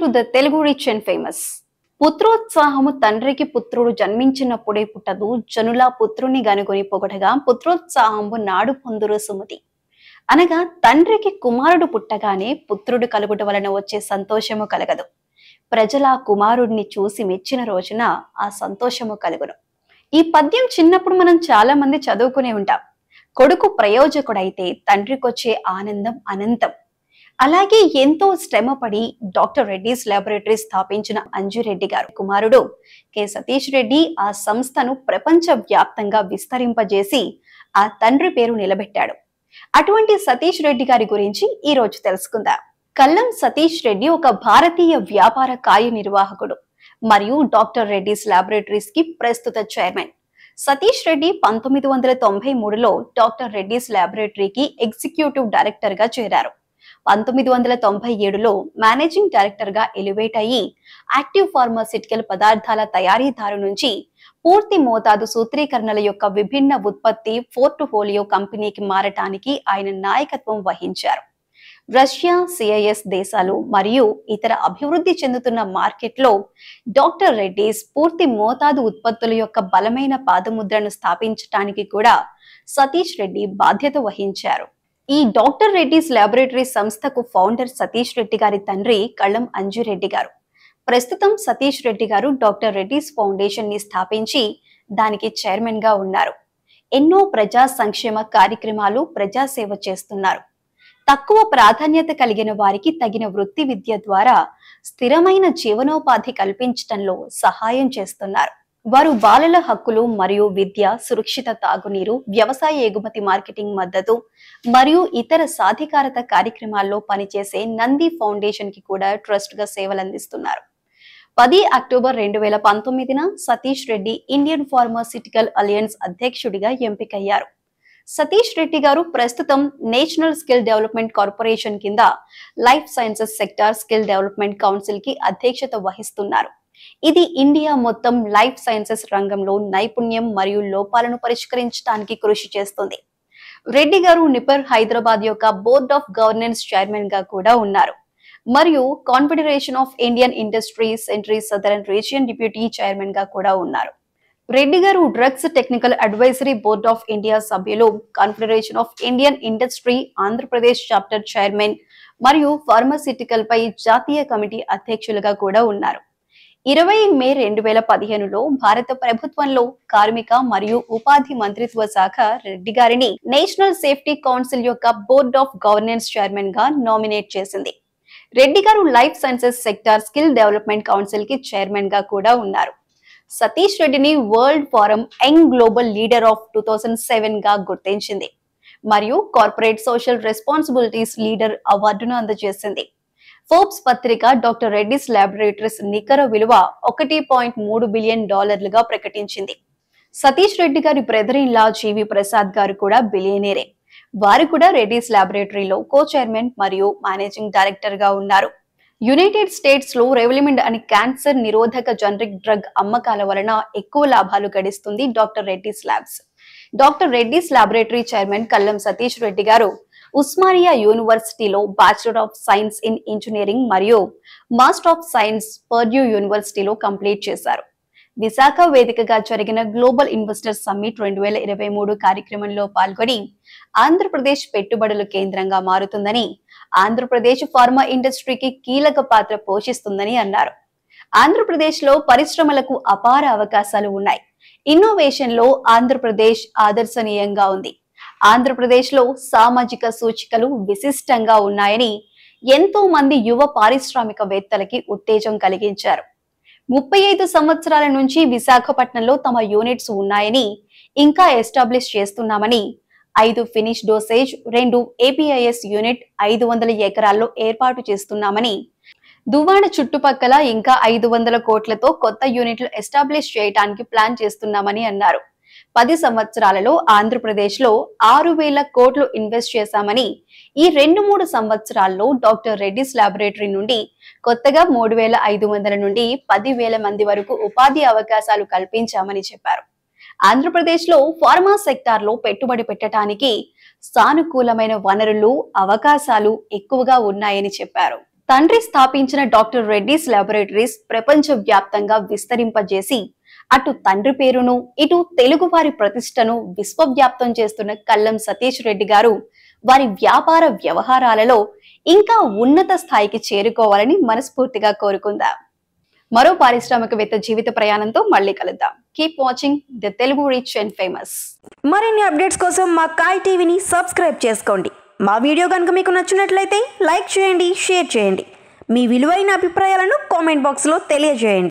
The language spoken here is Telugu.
to the Telugu rich and famous పుత్రోత్సాహము తండ్రికి పుత్రుడు జన్మించినప్పుడే పుట్టదు జనులా పుత్రుని గనుకొని పొగటగా పుత్రోత్సాహము నాడు పొందురు సుమతి అనగా తండ్రికి కుమారుడు పుట్టగానే పుత్రుడు కలుగుట వలన వచ్చే సంతోషము కలగదు ప్రజల కుమారుడిని చూసి మెచ్చిన రోజున ఆ సంతోషము కలుగును ఈ పద్యం చిన్నప్పుడు మనం చాలా మంది చదువుకునే ఉంటాం కొడుకు ప్రయోజకుడైతే తండ్రికొచ్చే ఆనందం అనంతం అలాగే ఎంతో శ్రమపడి డాక్టర్ రెడ్డిస్ ల్యాబొరేటరీ స్థాపించిన అంజురెడ్డి గారు కుమారుడు కె సతీష్ రెడ్డి ఆ సంస్థను ప్రపంచ వ్యాప్తంగా విస్తరింపజేసి ఆ తండ్రి పేరు నిలబెట్టాడు అటువంటి సతీష్ రెడ్డి గారి గురించి ఈ రోజు తెలుసుకుందాం కల్లం సతీష్ రెడ్డి ఒక భారతీయ వ్యాపార కార్యనిర్వాహకుడు మరియు డాక్టర్ రెడ్డిస్ ల్యాబొరేటరీస్ కి ప్రస్తుత చైర్మన్ సతీష్ రెడ్డి పంతొమ్మిది వందల తొంభై మూడులో డాక్టర్ రెడ్డిస్ ల్యాబొరేటరీకి ఎగ్జిక్యూటివ్ డైరెక్టర్ గా చేరారు పంతొమ్మిది వందల తొంభై ఏడులో మేనేజింగ్ డైరెక్టర్ గా ఎలివేట్ అయ్యి యాక్టివ్ ఫార్మాసిటికల్ పదార్థాల తయారీదారు నుంచి పూర్తి మోతాదు సూత్రీకరణల యొక్క విభిన్న ఉత్పత్తి పోర్టుఫోలియో కంపెనీకి మారటానికి ఆయన నాయకత్వం వహించారు రష్యా సిఐఎస్ దేశాలు మరియు ఇతర అభివృద్ధి చెందుతున్న మార్కెట్లో డాక్టర్ రెడ్డిస్ పూర్తి మోతాదు ఉత్పత్తుల యొక్క బలమైన పాదముద్రను స్థాపించటానికి కూడా సతీష్ రెడ్డి బాధ్యత వహించారు ఈ డాక్టర్ రెడ్డిస్ ల్యాబొరేటరీ సంస్థకు ఫౌండర్ సతీష్ రెడ్డి గారి తండ్రి కళ్ళం అంజురెడ్డి గారు ప్రస్తుతం సతీష్ రెడ్డి గారు డాక్టర్ రెడ్డిస్ ఫౌండేషన్ ని స్థాపించి దానికి చైర్మన్ గా ఉన్నారు ఎన్నో ప్రజా సంక్షేమ కార్యక్రమాలు ప్రజాసేవ చేస్తున్నారు తక్కువ ప్రాధాన్యత కలిగిన వారికి తగిన వృత్తి విద్య ద్వారా స్థిరమైన జీవనోపాధి కల్పించటంలో సహాయం చేస్తున్నారు వారు బాలల హక్కులు మరియు విద్య సురక్షిత తాగునీరు వ్యవసాయ ఎగుమతి మార్కెటింగ్ మద్దతు మరియు ఇతర సాధికారత కార్యక్రమాల్లో పనిచేసే నంది ఫౌండేషన్ కి కూడా ట్రస్ట్ గా సేవలు అందిస్తున్నారు పది అక్టోబర్ రెండు వేల పంతొమ్మిదిన Satish Reddy Indian pharmaceutical alliance అధ్యక్షుడిగా ఎంపికయ్యారు సతీష్ రెడ్డి గారు ప్రస్తుతం నేషనల్ స్కిల్ డెవలప్మెంట్ కార్పొరేషన్ కింద life sciences sector skill development council కి అధ్యక్షత వహిస్తున్నారు ఇది ఇండియా మొత్తం లైఫ్ సైన్సెస్ రంగంలో నైపుణ్యం మరియు లోపాలను పరిష్కరించడానికి కృషి చేస్తుంది రెడ్డి గారు నిపర్ హైదరాబాద్ యొక్క బోర్డ్ ఆఫ్ గవర్నెన్స్ చైర్మన్ గా కూడా ఉన్నారు మరియు కాన్ఫెడరేషన్ ఆఫ్ ఇండియన్ ఇండస్ట్రీస్ సెంట్రీ సదరన్ రీజియన్ డిప్యూటీ చైర్మన్ గా కూడా ఉన్నారు రెడ్డి గారు drugs technical advisory board of India సభ్యులు confederation of Indian industry Andhra Pradesh chapter chairman మరియు ఫార్మాసిటికల్ పై జాతీయ కమిటీ అధ్యక్షులుగా కూడా ఉన్నారు ఇరవై మే రెండు వేల పదిహేనులో భారత ప్రభుత్వంలో కార్మిక మరియు ఉపాధి మంత్రిత్వ శాఖ రెడ్డి గారిని నేషనల్ సేఫ్టీ కౌన్సిల్ యొక్క బోర్డ్ ఆఫ్ గవర్నెన్స్ చైర్మన్ గా నామినేట్ చేసింది రెడ్డి గారు life sciences sector skill development council కి చైర్మన్ గా కూడా ఉన్నారు సతీష్ రెడ్డిని world forum young global leader of two thousand seven గా గుర్తించింది మరియు కార్పొరేట్ సోషల్ రెస్పాన్సిబిలిటీస్ లీడర్ అవార్డును అందజేసింది ఫోర్బ్స్ పత్రిక డాక్టర్ రెడ్డిస్ ల్యాబొరేటరీస్ నికర విలువ ఒకటి పాయింట్ మూడు బిలియన్ డాలర్లుగా ప్రకటించింది సతీష్ రెడ్డి గారి brother in law G V Prasad గారు కూడా బిలియనేరే వారు కూడా రెడ్డిస్ ల్యాబొరేటరీలో కో చైర్మన్ మరియు మేనేజింగ్ డైరెక్టర్ గా ఉన్నారు యునైటెడ్ స్టేట్స్ లో రెవలిమెండ్ అనే క్యాన్సర్ నిరోధక జనరిక్ డ్రగ్ అమ్మకాల వలన ఎక్కువ లాభాలు గడిస్తుంది doctor Reddy's labs doctor Reddy's laboratory chairman Kallam Satish Reddy గారు ఉస్మానియా యూనివర్సిటీలో bachelor of science in engineering మరియు మాస్టర్ ఆఫ్ సైన్స్ పర్డ్యూ యూనివర్సిటీలో కంప్లీట్ చేశారు విశాఖ వేదికగా జరిగిన గ్లోబల్ ఇన్వెస్టర్ సమ్మిట్ రెండు వేల ఇరవై మూడు కార్యక్రమంలో పాల్గొని ఆంధ్రప్రదేశ్ పెట్టుబడుల కేంద్రంగా మారుతుందని ఆంధ్రప్రదేశ్ ఫార్మా ఇండస్ట్రీకి కీలక పాత్ర పోషిస్తుందని అన్నారు ఆంధ్రప్రదేశ్ లో పరిశ్రమలకు అపార అవకాశాలు ఉన్నాయి ఇన్నోవేషన్ లో ఆంధ్రప్రదేశ్ ఆదర్శనీయంగా ఉంది ఆంధ్రప్రదేశ్ లో సామాజిక సూచికలు విశిష్టంగా ఉన్నాయని ఎంతో మంది యువ పారిశ్రామికవేత్తలకి ఉత్తేజం కలిగించారు ముప్పై ఐదు సంవత్సరాల నుంచి విశాఖపట్నంలో తమ యూనిట్స్ ఉన్నాయని ఇంకా ఎస్టాబ్లిష్ చేస్తున్నామని ఐదు ఫినిష్ డోసేజ్ రెండు ఏపీఐఎస్ యూనిట్ ఐదు వందల ఎకరాల్లో ఏర్పాటు చేస్తున్నామని దువ్వాడ చుట్టుపక్కల ఇంకా ఐదు వందల కోట్లతో కొత్త యూనిట్లు ఎస్టాబ్లిష్ చేయడానికి ప్లాన్ చేస్తున్నామని అన్నారు పది సంవత్సరాలలో ఆంధ్రప్రదేశ్ లో ఆరు వేల కోట్లు ఇన్వెస్ట్ చేశామని ఈ రెండు మూడు సంవత్సరాల్లో డాక్టర్ రెడ్డిస్ ల్యాబొరేటరీ నుండి కొత్తగా మూడు వేల ఐదు వందల నుండి పది వేల మంది వరకు ఉపాధి అవకాశాలు కల్పించామని చెప్పారు ఆంధ్రప్రదేశ్ లో ఫార్మా సెక్టార్ లో పెట్టుబడి పెట్టడానికి సానుకూలమైన వనరులు అవకాశాలు ఎక్కువగా ఉన్నాయని చెప్పారు తండ్రి స్థాపించిన డాక్టర్ రెడ్డిస్ ల్యాబొరేటరీస్ ప్రపంచ వ్యాప్తంగా విస్తరింపజేసి అటు తండ్రి పేరును ఇటు తెలుగు వారి ప్రతిష్టను విశ్వవ్యాప్తం చేస్తున్న కల్లం సతీష్ రెడ్డి గారు వారి వ్యాపార వ్యవహారాలలో ఇంకా ఉన్నత స్థాయికి చేరుకోవాలని మనస్ఫూర్తిగా కోరుకుందాం మరో పారిశ్రామికవేత్త జీవిత ప్రయాణంతో మళ్ళీ కలుద్దాం keep watching the Telugu rich and famous మరిన్ని అప్డేట్స్ కోసం మా కాయ్ టీవీని సబ్స్క్రైబ్ చేసుకోండి మా వీడియో కనుక మీకు నచ్చినట్లయితే లైక్ చేయండి షేర్ చేయండి మీ విలువైన అభిప్రాయాలను కామెంట్ బాక్స్లో తెలియజేయండి